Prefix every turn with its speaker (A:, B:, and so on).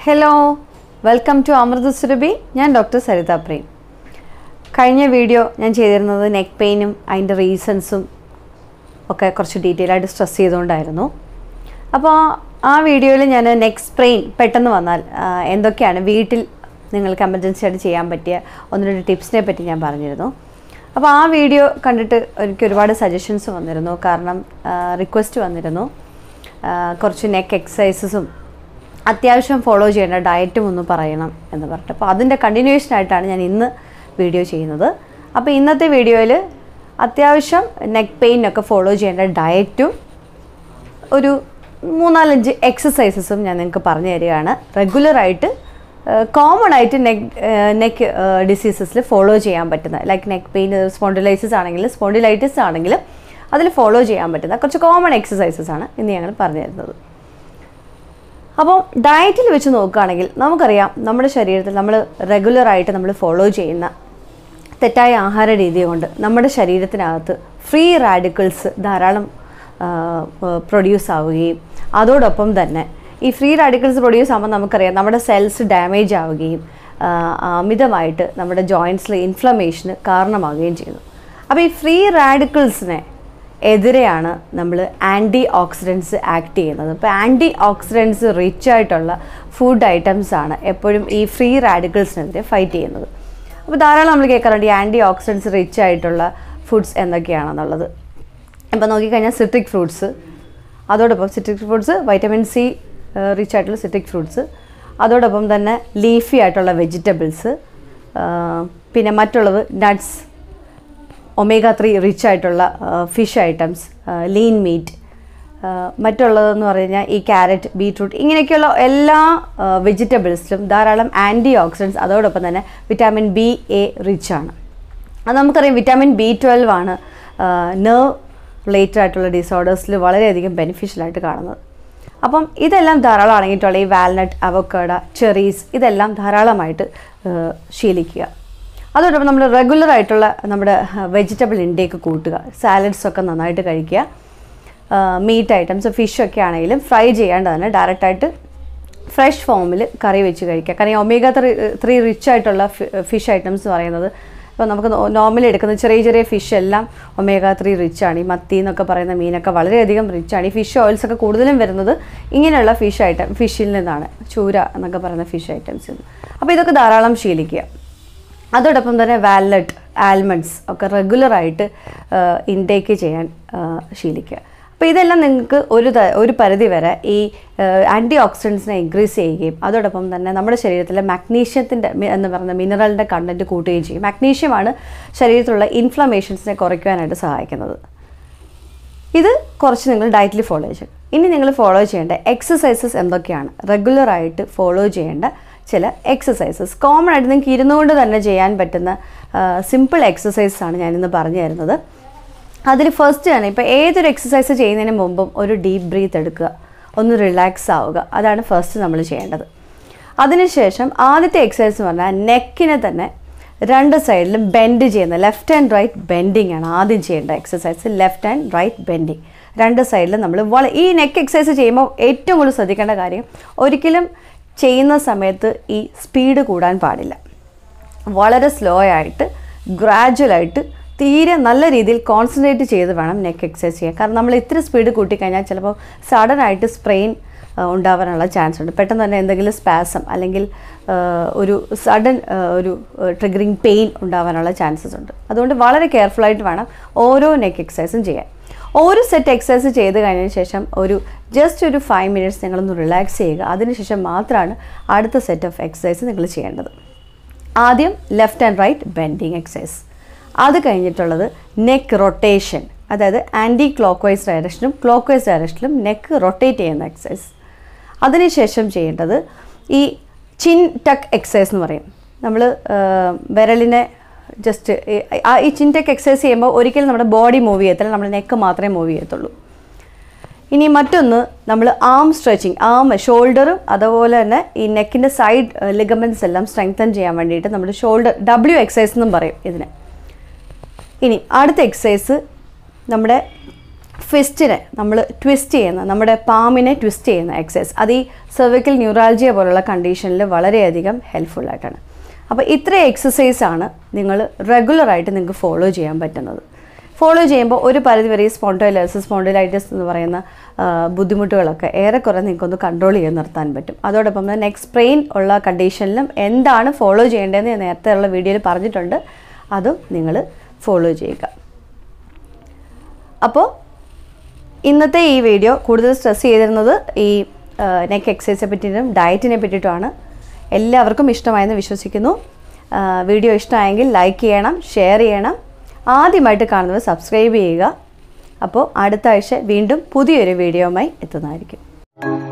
A: hello welcome to Amrita Surabhi ഞാൻ doctor Saritha Prem കഴിഞ്ഞ video ഞാൻ ചെയ്തിരുന്നത് നെക്ക് പെയിനും അതിൻ്റെ റീസൺസും ഒക്കെ കുറച്ച് ഡീറ്റെയിൽ ആയിട്ട് സ്ട്രെസ് ചെയ്തുകൊണ്ടായിരുന്നു അപ്പോൾ ആ വീഡിയോയിൽ ഞാൻ നെക്ക് സ്പ്രെയിൻ പെട്ടെന്ന് വന്നാൽ ആ, എന്തൊക്കെയാണ് വീട്ടിൽ നിങ്ങൾക്ക് എമർജൻസി ആയിട്ട് ചെയ്യാൻ പറ്റിയ ഒന്ന് രണ്ട് ടിപ്സിനെ പറ്റി ഞാൻ പറഞ്ഞിരുന്നു അപ്പോൾ ആ വീഡിയോ കണ്ടിട്ട് എനിക്ക് ഒരുപാട് സജഷൻസ് വന്നിരുന്നു കാരണം റിക്വസ്റ്റ് വന്നിരുന്നു ആ, കുറച്ച് നെക്ക് എക്സസൈസസും അത്യാവശ്യം ഫോളോ ചെയ്യേണ്ട ഡയറ്റും ഒന്ന് പറയണം എന്ന് പറഞ്ഞിട്ട് അപ്പോൾ അതിൻ്റെ കണ്ടിന്യൂവേഷൻ ആയിട്ടാണ് ഞാൻ ഇന്ന് വീഡിയോ ചെയ്യുന്നത് അപ്പോൾ ഇന്നത്തെ വീഡിയോയിൽ അത്യാവശ്യം നെക്ക് പെയിനൊക്കെ ഫോളോ ചെയ്യേണ്ട ഡയറ്റും ഒരു മൂന്നാലഞ്ച് എക്സസൈസസും ഞാൻ നിങ്ങൾക്ക് പറഞ്ഞു തരികയാണ് റെഗുലറായിട്ട് കോമൺ ആയിട്ട് നെക്ക് നെക്ക് ഡിസീസസിൽ ഫോളോ ചെയ്യാൻ പറ്റുന്ന ലൈക്ക് നെക്ക് പെയിൻ സ്പോണ്ടിലൈസിസ് ആണെങ്കിലും സ്പോണ്ടിലൈറ്റിസ് ആണെങ്കിലും അതിൽ ഫോളോ ചെയ്യാൻ പറ്റുന്ന കുറച്ച് കോമൺ എക്സസൈസസ് ആണ് ഇന്ന് ഞങ്ങൾ പറഞ്ഞു തരുന്നത് അപ്പോൾ ഡയറ്റിൽ വെച്ച് നോക്കുകയാണെങ്കിൽ നമുക്കറിയാം നമ്മുടെ ശരീരത്തിൽ നമ്മൾ റെഗുലറായിട്ട് നമ്മൾ ഫോളോ ചെയ്യുന്ന തെറ്റായ ആഹാര രീതി കൊണ്ട് നമ്മുടെ ശരീരത്തിനകത്ത് ഫ്രീ റാഡിക്കിൾസ് ധാരാളം പ്രൊഡ്യൂസ് ആവുകയും അതോടൊപ്പം തന്നെ ഈ ഫ്രീ റാഡിക്കിൾസ് പ്രൊഡ്യൂസ് ആകുമ്പോൾ നമുക്കറിയാം നമ്മുടെ സെൽസ് ഡാമേജ് ആവുകയും ആ, അമിതമായിട്ട് നമ്മുടെ ജോയിൻസിൽ ഇൻഫ്ലമേഷന് കാരണമാവുകയും ചെയ്യുന്നു അപ്പോൾ ഈ ഫ്രീ റാഡിക്കിൾസിനെ എതിരെയാണ് നമ്മൾ ആൻറ്റി ഓക്സിഡൻസ് ആക്ട് ചെയ്യുന്നത് അപ്പോൾ ആൻറ്റി ഓക്സിഡൻസ് റിച്ച് ആയിട്ടുള്ള ഫുഡ് ഐറ്റംസ് ആണ് എപ്പോഴും ഈ ഫ്രീ റാഡിക്കിൾസിനെതിരെ ഫൈറ്റ് ചെയ്യുന്നത് അപ്പോൾ ധാരാളം നമ്മൾ കേൾക്കാറുണ്ട് ഈ ആൻറ്റി ഓക്സിഡൻസ് റിച്ച് ആയിട്ടുള്ള ഫുഡ്സ് എന്തൊക്കെയാണെന്നുള്ളത് ഇപ്പോൾ നോക്കിക്കഴിഞ്ഞാൽ സിട്രിക് ഫ്രൂട്ട്സ് അതോടൊപ്പം citric fruits vitamin C rich ആയിട്ടുള്ള സിട്രിക് ഫ്രൂട്ട്സ് അതോടൊപ്പം തന്നെ ലീഫി ആയിട്ടുള്ള വെജിറ്റബിൾസ് പിന്നെ മറ്റുള്ളത് നട്ട്സ് ഒമേഗ ത്രീ റിച്ച് ആയിട്ടുള്ള ഫിഷ് ഐറ്റംസ് ലീൻ മീറ്റ് മറ്റുള്ളതെന്ന് പറഞ്ഞു കഴിഞ്ഞാൽ ഈ ക്യാരറ്റ് ബീട്രൂട്ട് ഇങ്ങനെയൊക്കെയുള്ള എല്ലാ വെജിറ്റബിൾസിലും ധാരാളം ആൻറ്റി ഓക്സിഡൻസ് അതോടൊപ്പം തന്നെ വിറ്റാമിൻ ബി എ റിച്ച് ആണ് അത് നമുക്കറിയാം വിറ്റാമിൻ ബി ട്വൽവ് ആണ് നെർവ് റിലേറ്റഡ് ആയിട്ടുള്ള ഡിസോർഡേഴ്സിൽ വളരെയധികം ബെനിഫിഷ്യൽ ആയിട്ട് കാണുന്നത് അപ്പം ഇതെല്ലാം ധാരാളം അടങ്ങിയിട്ടുള്ള ഈ വാൽനട്ട് അവക്കട ചെറീസ് ഇതെല്ലാം ധാരാളമായിട്ട് ആ, ശീലിക്കുക അതോടൊപ്പം നമ്മൾ റെഗുലർ ആയിട്ടുള്ള നമ്മുടെ വെജിറ്റബിൾ ഇൻടേക്ക് കൂട്ടുക സാലഡ്സ് ഒക്കെ നന്നായിട്ട് കഴിക്കുക മീറ്റ് ഐറ്റംസ് ഫിഷൊക്കെ ആണെങ്കിലും ഫ്രൈ ചെയ്യാണ്ട് തന്നെ ഡയറക്റ്റായിട്ട് ഫ്രഷ് ഫോമിൽ കറി വെച്ച് കഴിക്കുക കാരണം ഈ ഒമേഗ ത്രീ ത്രീ റിച്ച് ആയിട്ടുള്ള ഫിഷ് ഐറ്റംസ് എന്ന് പറയുന്നത് ഇപ്പോൾ നമുക്ക് നോർമലി എടുക്കുന്ന ചെറിയ ചെറിയ ഫിഷ് എല്ലാം ഒമേഗ ത്രീ റിച്ച് ആണ് ഈ മത്തി എന്നൊക്കെ പറയുന്ന മീനൊക്കെ വളരെയധികം റിച്ച് ആണ് ഈ ഫിഷ് ഓയിൽസ് ഒക്കെ കൂടുതലും വരുന്നത് ഇങ്ങനെയുള്ള ഫിഷ് ഐറ്റം ഫിഷിൽ നിന്നാണ് ചൂര എന്നൊക്കെ പറയുന്ന ഫിഷ് ഐറ്റംസിൽ നിന്ന് അപ്പോൾ ഇതൊക്കെ ധാരാളം ശീലിക്കുക അതോടൊപ്പം തന്നെ വാലറ്റ് ആൽമണ്ട്സ് ഒക്കെ റെഗുലറായിട്ട് ഇൻടേക്ക് ചെയ്യാൻ ആ, ശീലിക്കുക അപ്പോൾ ഇതെല്ലാം നിങ്ങൾക്ക് ഒരു ത- ഒരു പരിധി വരെ ഈ ആൻറ്റി ഓക്സിഡൻസിനെ ഇൻക്രീസ് ചെയ്യുകയും അതോടൊപ്പം തന്നെ നമ്മുടെ ശരീരത്തിലെ മാഗ്നീഷ്യത്തിൻ്റെ എന്ന് പറയുന്ന മിനറലിൻ്റെ കണ്ടൻറ്റ് കൂട്ടുകയും ചെയ്യും മാഗ്നീഷ്യമാണ് ശരീരത്തിലുള്ള ഇൻഫ്ലമേഷൻസിനെ കുറയ്ക്കുവാനായിട്ട് സഹായിക്കുന്നത് ഇത് കുറച്ച് നിങ്ങൾ ഡയറ്റിൽ ഫോളോ ചെയ്യും ഇനി നിങ്ങൾ ഫോളോ ചെയ്യേണ്ട എക്സസൈസസ് എന്തൊക്കെയാണ് റെഗുലറായിട്ട് ഫോളോ ചെയ്യേണ്ട ചില എക്സസൈസസ് കോമൺ ആയിട്ട് നിങ്ങൾക്ക് ഇരുന്നുകൊണ്ട് തന്നെ ചെയ്യാൻ പറ്റുന്ന സിമ്പിൾ എക്സസൈസസ് ആണ് ഞാനിന്ന് പറഞ്ഞു തരുന്നത് അതിൽ ഫസ്റ്റ് ആണ് ഇപ്പോൾ ഏതൊരു എക്സസൈസ് ചെയ്യുന്നതിന് മുമ്പും ഒരു ഡീപ്പ് ബ്രീത്ത് എടുക്കുക ഒന്ന് റിലാക്സ് ആവുക അതാണ് ഫസ്റ്റ് നമ്മൾ ചെയ്യേണ്ടത് അതിനുശേഷം ആദ്യത്തെ എക്സസൈസ് എന്ന് പറഞ്ഞാൽ നെക്കിനെ തന്നെ രണ്ട് സൈഡിലും ബെൻഡ് ചെയ്യുന്ന ലെഫ്റ്റ് ആൻഡ് റൈറ്റ് ബെൻഡിങ് ആണ് ആദ്യം ചെയ്യേണ്ട exercise left and right bending രണ്ട് സൈഡിലും നമ്മൾ വള ഈ നെക്ക് എക്സസൈസ് ചെയ്യുമ്പോൾ ഏറ്റവും കൂടുതൽ ശ്രദ്ധിക്കേണ്ട കാര്യം ഒരിക്കലും ചെയ്യുന്ന സമയത്ത് ഈ സ്പീഡ് കൂടാൻ പാടില്ല വളരെ സ്ലോ ആയിട്ട് ഗ്രാജുവലായിട്ട് തീരെ നല്ല രീതിയിൽ കോൺസെൻട്രേറ്റ് ചെയ്ത് വേണം നെക്ക് എക്സസൈസ് ചെയ്യാൻ കാരണം നമ്മൾ ഇത്തിരി സ്പീഡ് കൂട്ടിക്കഴിഞ്ഞാൽ ചിലപ്പോൾ സഡൻ ആയിട്ട് സ്പ്രെയിൻ ഉണ്ടാവാനുള്ള ചാൻസ് ഉണ്ട് പെട്ടെന്ന് തന്നെ എന്തെങ്കിലും സ്പാസം അല്ലെങ്കിൽ ആ, ഒരു സഡൻ ഒരു ട്രിഗറിങ് പെയിൻ ഉണ്ടാവാനുള്ള ചാൻസസ് ഉണ്ട് അതുകൊണ്ട് വളരെ കെയർഫുള്ളായിട്ട് വേണം ഓരോ നെക്ക് എക്സസൈസും ചെയ്യാൻ ഒരു സെറ്റ് എക്സസൈസ് ചെയ്ത് കഴിഞ്ഞതിന് ശേഷം ഒരു ജസ്റ്റ് ഒരു ഫൈവ് മിനിറ്റ്സ് നിങ്ങളൊന്ന് റിലാക്സ് ചെയ്യുക അതിനുശേഷം മാത്രമാണ് അടുത്ത സെറ്റ് ഓഫ് എക്സസൈസ് നിങ്ങൾ ചെയ്യേണ്ടത് ആദ്യം left and right bending exercise അത് കഴിഞ്ഞിട്ടുള്ളത് നെക്ക് റൊട്ടേഷൻ അതായത് ആൻറ്റി ക്ലോക്ക് വൈസ് ഡയറക്ഷനും ക്ലോക്ക് വൈസ് ഡയറക്ഷനിലും നെക്ക് റൊട്ടേറ്റ് ചെയ്യുന്ന എക്സസൈസ് അതിനുശേഷം ചെയ്യേണ്ടത് ഈ ചിൻ ടക്ക് എക്സസൈസ് എന്ന് പറയും നമ്മൾ വിരലിനെ ജസ്റ്റ് ഈ ചിൻ ടക്ക് എക്സസൈസ് ചെയ്യുമ്പോൾ ഒരിക്കലും നമ്മുടെ ബോഡി മൂവ് ചെയ്യത്തില്ല നമ്മുടെ നെക്ക് മാത്രമേ മൂവ് ചെയ്യത്തുള്ളൂ ഇനി മറ്റൊന്ന് നമ്മൾ ആം സ്ട്രെച്ചിങ് ആം ഷോൾഡറും അതുപോലെ തന്നെ ഈ നെക്കിൻ്റെ സൈഡ് ലിഗമെൻറ്റ്സ് എല്ലാം സ്ട്രെങ്തൻ ചെയ്യാൻ വേണ്ടിയിട്ട് നമ്മൾ ഷോൾഡർ ഡബ്ല്യു എക്സസൈസ് എന്നും പറയും ഇതിന് ഇനി അടുത്ത എക്സസൈസ് നമ്മുടെ ഫിസ്റ്റിനെ നമ്മൾ ട്വിസ്റ്റ് ചെയ്യുന്ന നമ്മുടെ പാമിനെ ട്വിസ്റ്റ് ചെയ്യുന്ന എക്സസൈസ് അത് ഈ സെർവിക്കൽ ന്യൂറാൾജിയ പോലുള്ള കണ്ടീഷനിൽ വളരെയധികം ഹെൽപ്ഫുൾ ആയിട്ടാണ് അപ്പോൾ ഇത്ര എക്സസൈസ് ആണ് നിങ്ങൾ റെഗുലറായിട്ട് നിങ്ങൾക്ക് ഫോളോ ചെയ്യാൻ പറ്റുന്നത് ഫോളോ ചെയ്യുമ്പോൾ ഒരു പരിധിവരെ ഈ സ്പോണ്ടോലൈസിസ് സ്പോണ്ടോലൈറ്റിസ് എന്ന് പറയുന്ന ആ, ബുദ്ധിമുട്ടുകളൊക്കെ ഏറെക്കുറെ നിങ്ങൾക്കൊന്ന് കൺട്രോൾ ചെയ്ത് നിർത്താൻ പറ്റും അതോടൊപ്പം തന്നെ നെക്സ്റ്റ് പെയിൻ ഉള്ള കണ്ടീഷനിലും എന്താണ് ഫോളോ ചെയ്യേണ്ടതെന്ന് ഞാൻ നേരത്തെ ഉള്ള വീഡിയോയിൽ പറഞ്ഞിട്ടുണ്ട് അതും നിങ്ങൾ ഫോളോ ചെയ്യുക അപ്പോൾ ഇന്നത്തെ ഈ വീഡിയോ കൂടുതൽ സ്ട്രെസ് ചെയ്തിരുന്നത് ഈ നെക്ക് എക്സസൈസിനെ പറ്റിയിട്ടും ഡയറ്റിനെ പറ്റിയിട്ടുമാണ് എല്ലാവർക്കും ഇഷ്ടമായെന്ന് വിശ്വസിക്കുന്നു ആ, വീഡിയോ ഇഷ്ടമായെങ്കിൽ ലൈക്ക് ചെയ്യണം ഷെയർ ചെയ്യണം ആദ്യമായിട്ട് കാണുന്നവർ സബ്സ്ക്രൈബ് ചെയ്യുക അപ്പോൾ അടുത്ത ആഴ്ച വീണ്ടും പുതിയൊരു വീഡിയോയുമായി എത്തുന്നതായിരിക്കും